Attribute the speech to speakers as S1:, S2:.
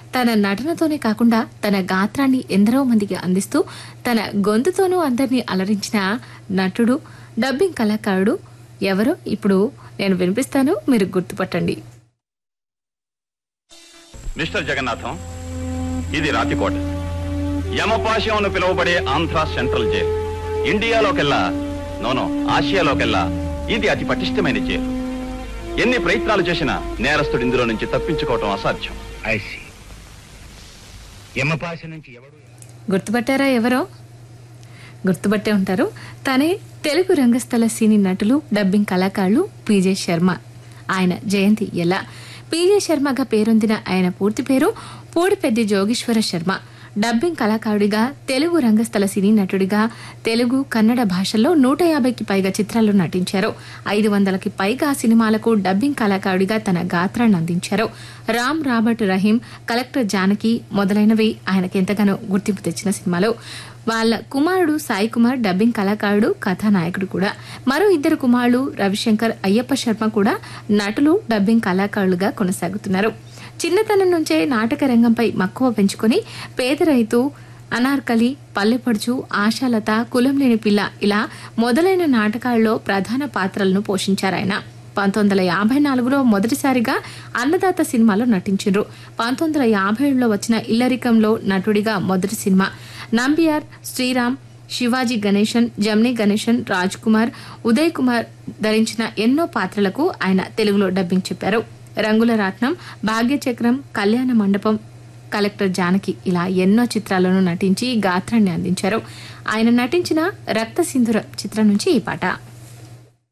S1: తన నటనతోనే కాకుండా తన గాత్రాన్ని ఎందరో మందికి అందిస్తూ తన గొంతుతోనూ అందరినీ అలరించిన నటుడు డబ్బింగ్ కళాకారుడు ఎవరో ఇప్పుడు నేను వినిపిస్తాను మీరు గుర్తుపట్టండి
S2: మిస్టర్ జగన్నాథం ఇది రాతికోట యమపాశం అని పిలువబడే ఆంధ్ర సెంట్రల్ జైలు ఇండియాలోకెల్లా నోనో ఆసియాలోకెల్లా ఇది అతి పటిష్టమైన జైలు ఎన్ని ప్రయత్నాలు చేసినా నేరస్తుడు ఇందులో నుంచి తప్పించుకోవటం అసాధ్యం
S3: ఐసి యమపాశ నుంచి ఎవడు
S1: గుర్తుపట్టారా ఎవరో గుర్తుపట్టే ఉంటారు తనే తెలుగు రంగస్థల సినీ నటులు డబ్బింగ్ కళాకారులు పీజే శర్మ ఆయన జయంతి ఎలా పీజే శర్మగా పేరొందిన ఆయన పూర్తి పేరు పూడిపెద్ది జోగేశ్వర శర్మ డబ్బింగ్ కళాకారుడిగా తెలుగు రంగస్థల సినీ నటుడిగా తెలుగు కన్నడ భాషల్లో నూట యాభైకి పైగా చిత్రాల్లో నటించారు ఐదు వందలకి పైగా సినిమాలకు డబ్బింగ్ కళాకారుడిగా తన గాత్రాన్ని అందించారు రామ్ రాబర్ట్ రహీం కలెక్టర్ జానకి మొదలైనవి ఆయనకి ఎంతగానో గుర్తింపు తెచ్చిన సినిమాలు వాళ్ళ కుమారుడు సాయి కుమార్ డబ్బింగ్ కళాకారుడు కథానాయకుడు కూడా మరో ఇద్దరు కుమారులు రవిశంకర్ అయ్యప్ప శర్మ కూడా నటులు డబ్బింగ్ కళాకారులుగా కొనసాగుతున్నారు చిన్నతనం నుంచే నాటక రంగంపై మక్కువ పెంచుకొని పేద రైతు అనార్కలి పల్లెపడుచు ఆశాలత కులం లేని పిల్ల ఇలా మొదలైన నాటకాల్లో ప్రధాన పాత్రలను పోషించారు ఆయన పంతొమ్మిది వందల యాభై నాలుగులో మొదటిసారిగా అన్నదాత సినిమాలో నటించారు పంతొమ్మిది వందల యాభై ఏడులో వచ్చిన ఇల్లరికంలో నటుడిగా మొదటి సినిమా నంబియార్ శ్రీరామ్ శివాజీ గణేశన్ జమ్ని గణేశన్ రాజ్ కుమార్ ఉదయ్ కుమార్ ధరించిన ఎన్నో పాత్రలకు ఆయన తెలుగులో డబ్బింగ్ చెప్పారు రంగుల రాట్నం భాగ్యచక్రం కళ్యాణ మండపం కలెక్టర్ జానకి ఇలా ఎన్నో చిత్రాలను నటించి గాత్రాన్ని అందించారు ఆయన నటించిన రక్త సింధుర చిత్రం నుంచి ఈ పాట